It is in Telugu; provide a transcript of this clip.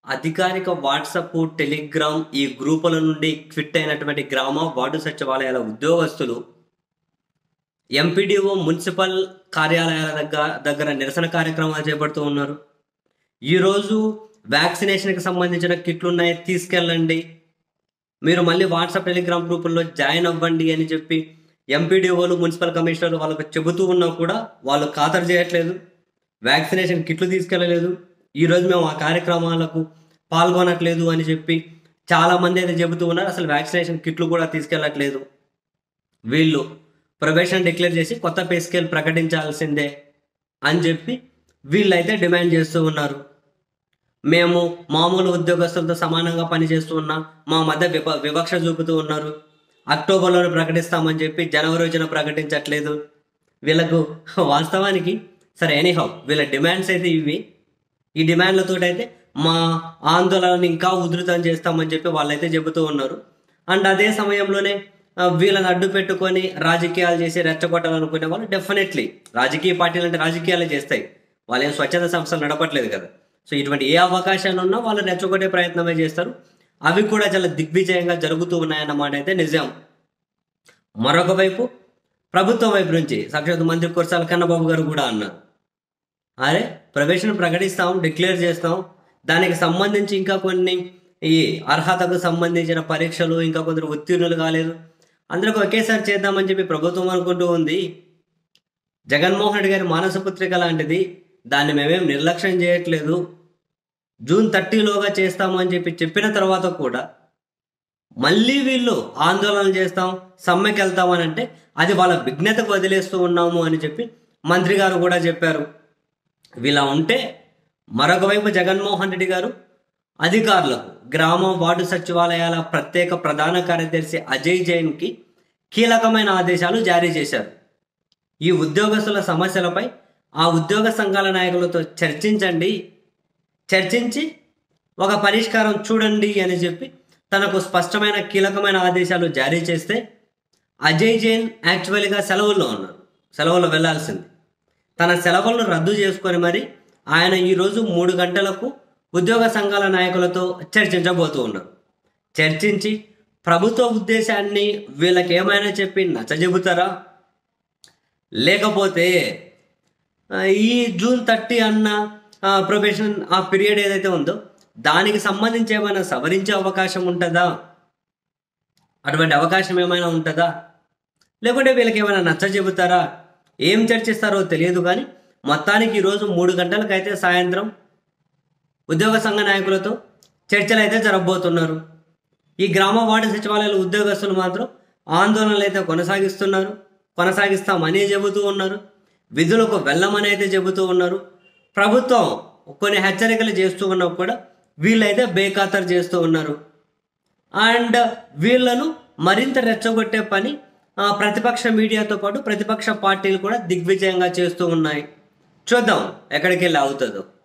అధికారిక వాట్సాప్ టెలిగ్రామ్ ఈ గ్రూపుల నుండి క్విట్ అయినటువంటి గ్రామ వార్డు సచివాలయాల ఉద్యోగస్తులు ఎంపీడీఓ మున్సిపల్ కార్యాలయాల దగ్గర దగ్గర నిరసన కార్యక్రమాలు చేపడుతూ ఉన్నారు ఈరోజు వ్యాక్సినేషన్కి సంబంధించిన కిట్లు ఉన్నాయి తీసుకెళ్ళండి మీరు మళ్ళీ వాట్సాప్ టెలిగ్రామ్ గ్రూపుల్లో జాయిన్ అవ్వండి అని చెప్పి ఎంపీడీఓలు మున్సిపల్ కమిషనర్లు వాళ్ళకు చెబుతూ ఉన్నా కూడా వాళ్ళు ఖాతరు చేయట్లేదు వ్యాక్సినేషన్ కిట్లు తీసుకెళ్ళలేదు ఈరోజు మేము ఆ కార్యక్రమాలకు పాల్గొనట్లేదు అని చెప్పి చాలామంది అయితే చెబుతూ ఉన్నారు అసలు వ్యాక్సినేషన్ కిట్లు కూడా తీసుకెళ్ళట్లేదు వీళ్ళు ప్రొబేషన్ డిక్లేర్ చేసి కొత్త పే స్కేల్ ప్రకటించాల్సిందే అని చెప్పి వీళ్ళైతే డిమాండ్ చేస్తూ ఉన్నారు మేము మామూలు ఉద్యోగస్తులతో సమానంగా పనిచేస్తూ ఉన్నాం మా మధ్య వివ వివక్ష చూపుతూ ఉన్నారు అక్టోబర్లోనే ప్రకటిస్తామని చెప్పి జనవరి వచ్చిన ప్రకటించట్లేదు వీళ్ళకు వాస్తవానికి సరే ఎనీహౌ వీళ్ళ డిమాండ్స్ అయితే ఇవి ఈ డిమాండ్లతో అయితే మా ఆందోళనని ఇంకా ఉధృతం చేస్తామని చెప్పి వాళ్ళైతే చెబుతూ ఉన్నారు అండ్ అదే సమయంలోనే ఆ, వీళ్ళని అడ్డు పెట్టుకొని రాజకీయాలు చేసి రెచ్చగొట్టాలనుకునే వాళ్ళు డెఫినెట్లీ రాజకీయ పార్టీలు అంటే రాజకీయాలే చేస్తాయి వాళ్ళు ఏం స్వచ్ఛంద సంస్థలు నడపట్లేదు కదా సో ఇటువంటి ఏ అవకాశాలు ఉన్నా వాళ్ళు రెచ్చగొట్టే ప్రయత్నమే చేస్తారు అవి కూడా చాలా దిగ్విజయంగా జరుగుతూ ఉన్నాయన్నమాట అయితే నిజం మరొక వైపు ప్రభుత్వం వైపు నుంచి సాక్షాత్ మంత్రి కురసాల కన్నబాబు గారు కూడా అన్నారు అరే ప్రవేశం ప్రకటిస్తాం డిక్లేర్ చేస్తాం దానికి సంబంధించి ఇంకా కొన్ని ఈ అర్హతకు సంబంధించిన పరీక్షలు ఇంకా కొందరు ఉత్తీర్ణులు కాలేదు అందరికి ఒకేసారి చేద్దామని చెప్పి ప్రభుత్వం అనుకుంటూ ఉంది జగన్మోహన్ రెడ్డి గారి మానసపుత్రిక లాంటిది దాన్ని మేమేం నిర్లక్ష్యం చేయట్లేదు జూన్ థర్టీలోగా చేస్తాము అని చెప్పి చెప్పిన తర్వాత కూడా మళ్ళీ వీళ్ళు ఆందోళన చేస్తాం సమ్మెకి వెళ్తాం అని అంటే అది వాళ్ళ విఘ్నతకు వదిలేస్తూ ఉన్నాము అని చెప్పి మంత్రి గారు కూడా చెప్పారు వీళ్ళ ఉంటే మరొక వైపు జగన్మోహన్ రెడ్డి గారు అధికారులకు గ్రామ వార్డు సచివాలయాల ప్రత్యేక ప్రధాన కార్యదర్శి అజయ్ జైన్కి కీలకమైన ఆదేశాలు జారీ చేశారు ఈ ఉద్యోగస్తుల సమస్యలపై ఆ ఉద్యోగ సంఘాల నాయకులతో చర్చించండి చర్చించి ఒక పరిష్కారం చూడండి అని చెప్పి తనకు స్పష్టమైన కీలకమైన ఆదేశాలు జారీ చేస్తే అజయ్ జైన్ యాక్చువల్గా సెలవుల్లో ఉన్నారు సెలవుల్లో వెళ్ళాల్సింది తన సెలవులను రద్దు చేసుకొని మరి ఆయన ఈరోజు మూడు గంటలకు ఉద్యోగ సంఘాల నాయకులతో చర్చించబోతూ ఉన్నారు చర్చించి ప్రభుత్వ ఉద్దేశాన్ని వీళ్ళకి ఏమైనా చెప్పి నచ్చజెబుతారా లేకపోతే ఆ, ఈ జూన్ థర్టీ అన్న ప్రొబేషన్ ఆ పీరియడ్ ఏదైతే ఉందో దానికి సంబంధించి ఏమైనా సవరించే అవకాశం ఉంటుందా అటువంటి అవకాశం ఏమైనా ఉంటుందా లేకుంటే వీళ్ళకి ఏమైనా నచ్చ చెబుతారా ఏం చర్చిస్తారో తెలియదు కానీ మొత్తానికి ఈరోజు మూడు గంటలకైతే సాయంత్రం ఉద్యోగ సంఘ నాయకులతో చర్చలు అయితే జరగబోతున్నారు ఈ గ్రామ వార్డు సచివాలయాల ఉద్యోగస్తులు మాత్రం ఆందోళనలు అయితే కొనసాగిస్తున్నారు కొనసాగిస్తామని చెబుతూ ఉన్నారు విధులకు వెళ్ళమని అయితే చెబుతూ ఉన్నారు ప్రభుత్వం కొన్ని హెచ్చరికలు చేస్తూ ఉన్నా కూడా వీళ్ళైతే బేఖాతరు చేస్తూ ఉన్నారు అండ్ వీళ్ళను మరింత రెచ్చగొట్టే పని ఆ, ప్రతిపక్ష మీడియాతో పాటు ప్రతిపక్ష పార్టీలు కూడా దిగ్విజయంగా చేస్తూ ఉన్నాయి చూద్దాం ఎక్కడికి వెళ్ళి అవుతుందో